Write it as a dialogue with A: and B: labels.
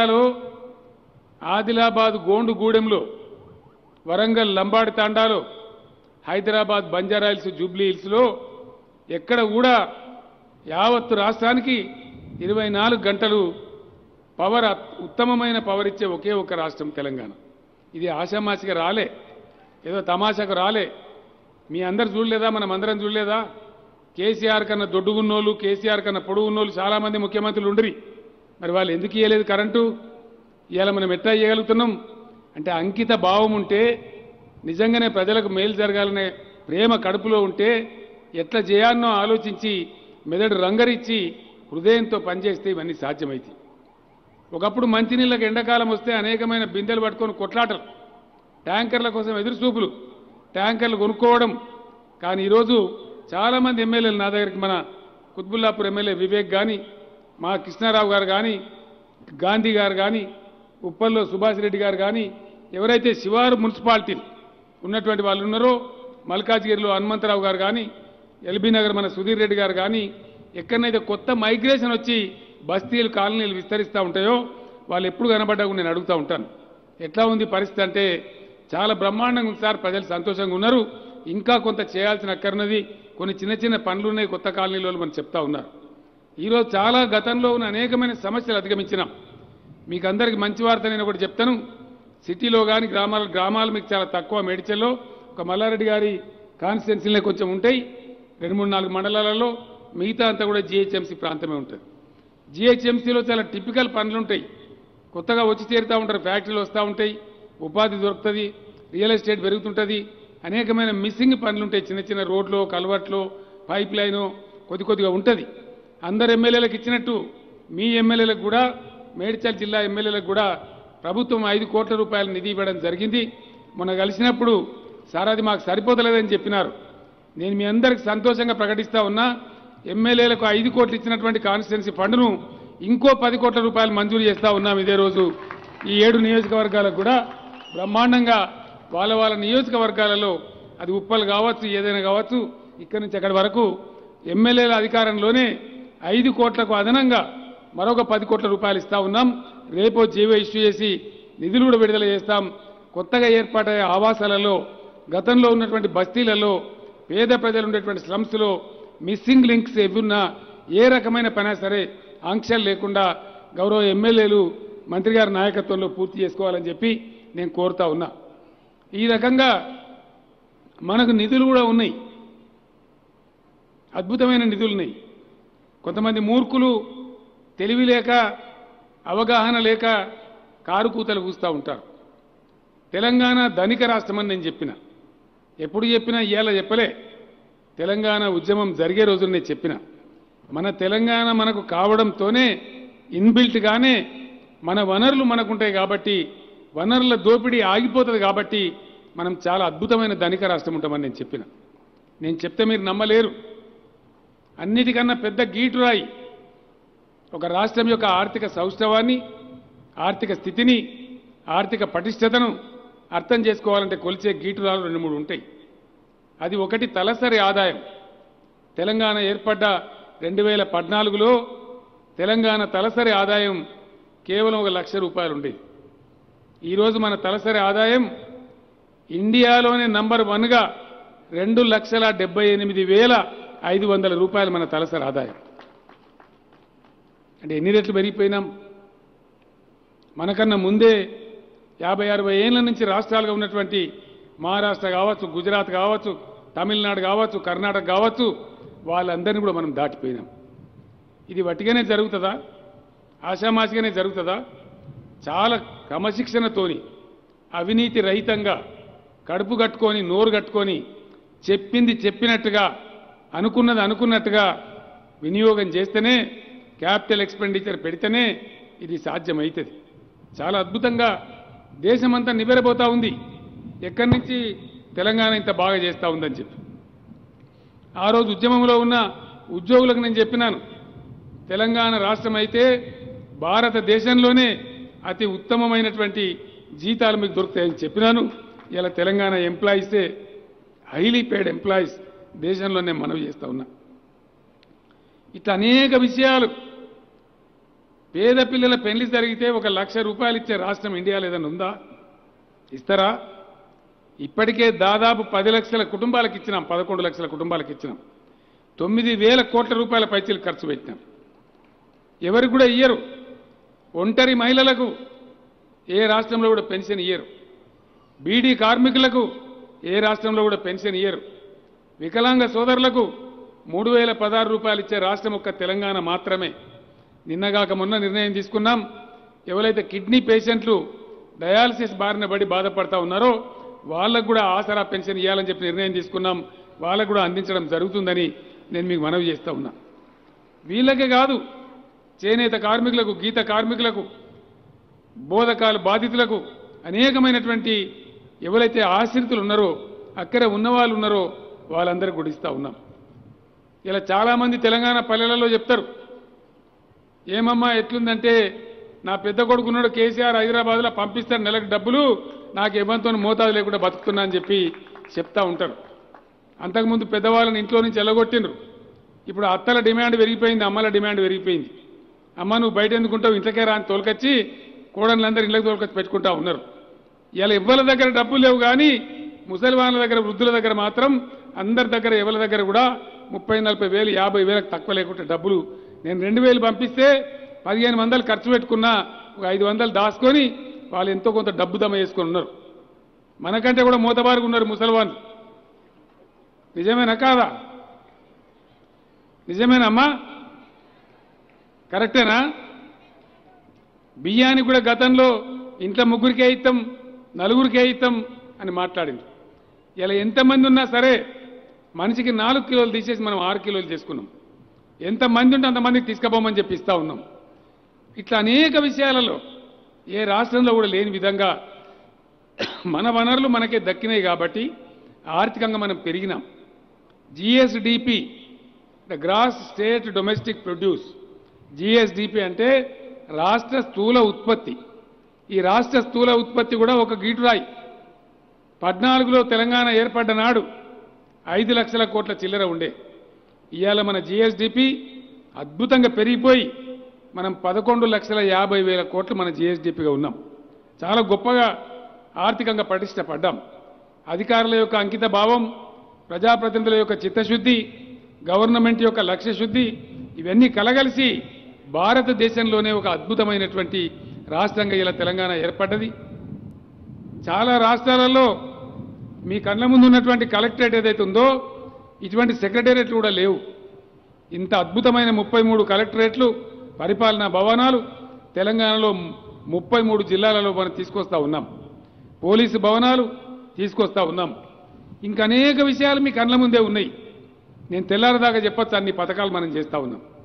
A: జిల్లాలో ఆదిలాబాద్ గోండుగూడెంలో వరంగల్ లంబాడి తాండాలో హైదరాబాద్ బంజారాహిల్స్ జూబ్లీ హిల్స్లో ఎక్కడ కూడా యావత్తు రాష్ట్రానికి ఇరవై నాలుగు గంటలు పవర్ అత్- ఉత్తమమైన పవర్ ఇచ్చే ఒకే ఒక రాష్ట్రం తెలంగాణ ఇది ఆషామాషిగా రాలే ఏదో తమాషాకు రాలే మీ అందరు చూడలేదా మనం అందరం చూడలేదా కేసీఆర్ కన్నా దొడ్డుగున్నోళ్ళు కేసీఆర్ కన్నా పొడుగున్నోళ్ళు చాలామంది ముఖ్యమంత్రులు ఉండ్రి మరి వాళ్ళు ఎందుకు ఇవ్వలేదు కరెంటు ఇవాళ మనం ఎట్లా ఇవ్వగలుగుతున్నాం అంటే అంకిత భావం ఉంటే నిజంగానే ప్రజలకు మేలు జరగాలనే ప్రేమ కడుపులో ఉంటే ఎట్లా చేయాలనో ఆలోచించి మెదడు రంగరిచ్చి హృదయంతో పనిచేస్తే ఇవన్నీ సాధ్యమవుతాయి ఒకప్పుడు మంచినీళ్ళకి ఎండాకాలం వస్తే అనేకమైన బిందెలు పట్టుకొని కొట్లాటలు ట్యాంకర్ల కోసం ఎదురుచూపులు ట్యాంకర్లు కొనుక్కోవడం కానీ ఈరోజు చాలామంది ఎమ్మెల్యేలు నా దగ్గరికి మన కుత్బుల్లాపూర్ ఎమ్మెల్యే వివేక్ కానీ మా కృష్ణారావు గారు కానీ గాంధీ గారు కానీ ఉప్పల్లో సుభాష్ రెడ్డి గారు కానీ ఎవరైతే శివారు మున్సిపాలిటీ ఉన్నటువంటి వాళ్ళు ఉన్నారో మల్కాజ్గిరిలో హనుమంతరావు గారు కానీ ఎల్బీ నగర్ మన సుధీర్ రెడ్డి గారు కానీ ఎక్కడనైతే కొత్త మైగ్రేషన్ వచ్చి బస్తీలు కాలనీలు విస్తరిస్తూ ఉంటాయో వాళ్ళు ఎప్పుడు కనబడ్డా కూడా నేను అడుగుతూ ఉంటాను ఎట్లా ఉంది పరిస్థితి అంటే చాలా బ్రహ్మాండంగా ఉంది సార్ ప్రజలు సంతోషంగా ఉన్నారు ఇంకా కొంత చేయాల్సిన అక్కర్నది కొన్ని చిన్న చిన్న పనులు ఉన్నాయి కొత్త కాలనీలో మనం చెప్తా ఉన్నారు ఈరోజు చాలా గతంలో ఉన్న అనేకమైన సమస్యలు అధిగమించినాం మీకు అందరికి మంచి వార్త నేను ఒకటి చెప్తాను సిటీలో కానీ గ్రామాల గ్రామాలు మీకు చాలా తక్కువ మేడ్చల్లో ఒక మల్లారెడ్డి గారి కాన్స్టిట్యున్సీలే కొంచెం ఉంటాయి రెండు మూడు నాలుగు మండలాలలో మిగతా అంతా కూడా జిహెచ్ఎంసీ ప్రాంతమే ఉంటుంది జిహెచ్ఎంసీలో చాలా టిపికల్ పనులు ఉంటాయి కొత్తగా వచ్చి చేరుతూ ఉంటారు ఫ్యాక్టరీలు వస్తూ ఉంటాయి ఉపాధి దొరుకుతుంది రియల్ ఎస్టేట్ పెరుగుతుంటుంది అనేకమైన మిస్సింగ్ పనులు ఉంటాయి చిన్న చిన్న రోడ్లు కల్వర్ట్లు పైప్ లైను కొద్ది కొద్దిగా ఉంటుంది అందరు ఎమ్మెల్యేలకు ఇచ్చినట్టు మీ ఎమ్మెల్యేలకు కూడా మేడ్చల్ జిల్లా ఎమ్మెల్యేలకు కూడా ప్రభుత్వం ఐదు కోట్ల రూపాయల నిధి ఇవ్వడం జరిగింది మొన్న కలిసినప్పుడు సార్ అది మాకు సరిపోతలేదని చెప్పినారు నేను మీ అందరికి సంతోషంగా ప్రకటిస్తా ఉన్నా ఎమ్మెల్యేలకు ఐదు కోట్లు ఇచ్చినటువంటి కాన్స్టిట్యున్సీ ఫండ్ను ఇంకో పది కోట్ల రూపాయలు మంజూరు చేస్తా ఉన్నాం ఇదే రోజు ఈ ఏడు నియోజకవర్గాలకు కూడా బ్రహ్మాండంగా వాళ్ళ వాళ్ళ నియోజకవర్గాలలో అది ఉప్పలు కావచ్చు ఏదైనా కావచ్చు ఇక్కడి నుంచి అక్కడి వరకు ఎమ్మెల్యేల అధికారంలోనే ఐదు కోట్లకు అదనంగా మరొక పది కోట్ల రూపాయలు ఇస్తా ఉన్నాం రేపో జీవో ఇష్యూ చేసి నిధులు కూడా విడుదల చేస్తాం కొత్తగా ఏర్పాటయ్యే ఆవాసాలలో గతంలో ఉన్నటువంటి బస్తీలలో పేద ప్రజలు ఉండేటువంటి స్లమ్స్లో మిస్సింగ్ లింక్స్ ఏవున్నా ఏ రకమైన పైనా సరే ఆంక్షలు లేకుండా గౌరవ ఎమ్మెల్యేలు మంత్రి గారి నాయకత్వంలో పూర్తి చేసుకోవాలని చెప్పి నేను కోరుతా ఉన్నా ఈ రకంగా మనకు నిధులు కూడా ఉన్నాయి అద్భుతమైన నిధులు ఉన్నాయి కొంతమంది మూర్ఖులు తెలివి లేక అవగాహన లేక కారు కూతలు కూస్తూ ఉంటారు తెలంగాణ ధనిక రాష్ట్రమని నేను చెప్పిన ఎప్పుడు చెప్పినా ఇవాళ చెప్పలే తెలంగాణ ఉద్యమం జరిగే రోజున నేను చెప్పిన మన తెలంగాణ మనకు కావడంతోనే ఇన్బిల్ట్గానే మన వనరులు మనకుంటాయి కాబట్టి వనరుల దోపిడీ ఆగిపోతుంది కాబట్టి మనం చాలా అద్భుతమైన ధనిక రాష్ట్రం ఉంటామని నేను చెప్పిన నేను చెప్తే మీరు నమ్మలేరు అన్నిటికన్నా పెద్ద గీటురాయి ఒక రాష్ట్రం యొక్క ఆర్థిక సౌష్ఠవాన్ని ఆర్థిక స్థితిని ఆర్థిక పటిష్టతను అర్థం చేసుకోవాలంటే కొలిచే గీటురాలు రెండు మూడు ఉంటాయి అది ఒకటి తలసరి ఆదాయం తెలంగాణ ఏర్పడ్డ రెండు వేల పద్నాలుగులో తెలంగాణ తలసరి ఆదాయం కేవలం ఒక లక్ష రూపాయలు ఉండేది ఈరోజు మన తలసరి ఆదాయం ఇండియాలోనే నంబర్ వన్గా రెండు లక్షల డెబ్బై ఎనిమిది వేల ఐదు వందల రూపాయలు మన తలసరి ఆదాయం అంటే ఎన్ని రెట్లు పెరిగిపోయినాం మనకన్నా ముందే యాభై అరవై ఏళ్ళ నుంచి రాష్ట్రాలుగా ఉన్నటువంటి మహారాష్ట్ర కావచ్చు గుజరాత్ కావచ్చు తమిళనాడు కావచ్చు కర్ణాటక కావచ్చు వాళ్ళందరినీ కూడా మనం దాటిపోయినాం ఇది వట్టిగానే జరుగుతుందా ఆషామాషిగానే జరుగుతుందా చాలా క్రమశిక్షణతోని అవినీతి రహితంగా కడుపు కట్టుకొని నోరు కట్టుకొని చెప్పింది చెప్పినట్టుగా అనుకున్నది అనుకున్నట్టుగా వినియోగం చేస్తేనే క్యాపిటల్ ఎక్స్పెండిచర్ పెడితేనే ఇది సాధ్యమవుతుంది చాలా అద్భుతంగా దేశమంతా నిబెరబోతా ఉంది ఎక్కడి నుంచి తెలంగాణ ఇంత బాగా చేస్తూ ఉందని చెప్పి ఆ రోజు ఉద్యమంలో ఉన్న ఉద్యోగులకు నేను చెప్పినాను తెలంగాణ రాష్ట్రం అయితే భారతదేశంలోనే అతి ఉత్తమమైనటువంటి జీతాలు మీకు దొరుకుతాయని చెప్పినాను ఇలా తెలంగాణ ఎంప్లాయీసే హైలీ పేడ్ ఎంప్లాయీస్ దేశంలోనే మనవి చేస్తా ఉన్నా ఇట్లా అనేక విషయాలు పేద పిల్లల పెళ్లి జరిగితే ఒక లక్ష రూపాయలు ఇచ్చే రాష్ట్రం ఇండియాలో ఏదైనా ఉందా ఇస్తారా ఇప్పటికే దాదాపు పది లక్షల కుటుంబాలకు ఇచ్చినాం పదకొండు లక్షల కుటుంబాలకు ఇచ్చినాం తొమ్మిది వేల కోట్ల రూపాయల పైచీలు ఖర్చు పెట్టినాం ఎవరికి కూడా ఇయ్యరు ఒంటరి మహిళలకు ఏ రాష్ట్రంలో కూడా పెన్షన్ ఇయ్యరు బీడీ కార్మికులకు ఏ రాష్ట్రంలో కూడా పెన్షన్ ఇయ్యరు వికలాంగ సోదరులకు మూడు వేల పదహారు రూపాయలు ఇచ్చే రాష్ట్రం ఒక్క తెలంగాణ మాత్రమే నిన్నగాక మొన్న నిర్ణయం తీసుకున్నాం ఎవరైతే కిడ్నీ పేషెంట్లు డయాలసిస్ బారిన పడి బాధపడతా ఉన్నారో వాళ్ళకు కూడా ఆసరా పెన్షన్ ఇవ్వాలని చెప్పి నిర్ణయం తీసుకున్నాం వాళ్ళకు కూడా అందించడం జరుగుతుందని నేను మీకు మనవి చేస్తా ఉన్నా వీళ్ళకే కాదు చేనేత కార్మికులకు గీత కార్మికులకు బోధకాల బాధితులకు అనేకమైనటువంటి ఎవరైతే ఆశ్రితులు ఉన్నారో అక్కడ ఉన్నవాళ్ళు ఉన్నారో వాళ్ళందరికీ కూడా ఇస్తా ఉన్నాం ఇలా చాలామంది తెలంగాణ పల్లెలలో చెప్తారు ఏమమ్మా ఎట్లుందంటే నా పెద్ద కొడుకున్నాడు కేసీఆర్ హైదరాబాద్లో పంపిస్తాడు నెలకు డబ్బులు నాకు ఇవ్వంతో మోతాదు లేకుండా బతుకుతున్నా అని చెప్పి చెప్తా ఉంటారు అంతకుముందు పెద్దవాళ్ళని ఇంట్లో నుంచి ఎల్లగొట్టిండ్రు ఇప్పుడు అత్తల డిమాండ్ పెరిగిపోయింది అమ్మల డిమాండ్ పెరిగిపోయింది అమ్మ నువ్వు బయట ఎందుకుంటావు ఇంట్లోకే రా అని తోలుకొచ్చి కోడళ్ళందరూ ఇళ్ళకి తోలుకొచ్చి పెట్టుకుంటా ఉన్నారు ఇలా ఎవ్వరి దగ్గర డబ్బులు లేవు కానీ ముసలి వాళ్ళ దగ్గర వృద్ధుల దగ్గర మాత్రం అందరి దగ్గర ఎవరి దగ్గర కూడా ముప్పై నలభై వేలు యాభై వేలకు తక్కువ లేకుంటే డబ్బులు నేను రెండు వేలు పంపిస్తే పదిహేను వందలు ఖర్చు పెట్టుకున్నా ఒక ఐదు వందలు దాచుకొని వాళ్ళు ఎంతో కొంత డబ్బు దమ చేసుకొని ఉన్నారు మనకంటే కూడా మూతబారుగా ఉన్నారు ముసలివాళ్ళు నిజమేనా కాదా నిజమేనమ్మా కరెక్టేనా బియ్యానికి కూడా గతంలో ఇంట్లో ముగ్గురికే ఇస్తాం నలుగురికే ఇస్తాం అని మాట్లాడింది ఇలా ఎంతమంది ఉన్నా సరే మనిషికి నాలుగు కిలోలు తీసేసి మనం ఆరు కిలోలు చేసుకున్నాం ఎంతమంది ఉంటే అంతమందికి తీసుకుపోమని చెప్పి ఇస్తా ఉన్నాం ఇట్లా అనేక విషయాలలో ఏ రాష్ట్రంలో కూడా లేని విధంగా మన వనరులు మనకే దక్కినాయి కాబట్టి ఆర్థికంగా మనం పెరిగినాం GSDP the gross state domestic produce GSDP అంటే రాష్ట్ర స్థూల ఉత్పత్తి ఈ రాష్ట్ర స్థూల ఉత్పత్తి కూడా ఒక గీటురాయి పద్నాలుగులో తెలంగాణ ఏర్పడ్డ నాడు ఐదు లక్షల కోట్ల చిల్లర ఉండే ఇవాళ మన జిఎస్డిపి అద్భుతంగా పెరిగిపోయి మనం పదకొండు లక్షల యాభై వేల కోట్లు మన జిఎస్డిపిగా ఉన్నాం చాలా గొప్పగా ఆర్థికంగా పటిష్టపడ్డాం అధికారుల యొక్క అంకిత భావం ప్రజాప్రతినిధుల యొక్క చిత్తశుద్ధి గవర్నమెంట్ యొక్క లక్ష్య శుద్ధి ఇవన్నీ కలగలిసి భారతదేశంలోనే ఒక అద్భుతమైనటువంటి రాష్ట్రంగా ఇలా తెలంగాణ ఏర్పడ్డది చాలా రాష్ట్రాలలో మీ కళ్ళ ముందు ఉన్నటువంటి కలెక్టరేట్ ఏదైతే ఉందో ఇటువంటి సెక్రటేరియట్లు కూడా లేవు ఇంత అద్భుతమైన ముప్పై మూడు కలెక్టరేట్లు పరిపాలనా భవనాలు తెలంగాణలో ముప్పై మూడు జిల్లాలలో మనం తీసుకొస్తా ఉన్నాం పోలీసు భవనాలు తీసుకొస్తా ఉన్నాం ఇంకా అనేక విషయాలు మీ కళ్ళ ముందే ఉన్నాయి నేను తెల్లారదాకా చెప్పొచ్చు అన్ని పథకాలు మనం చేస్తా ఉన్నాం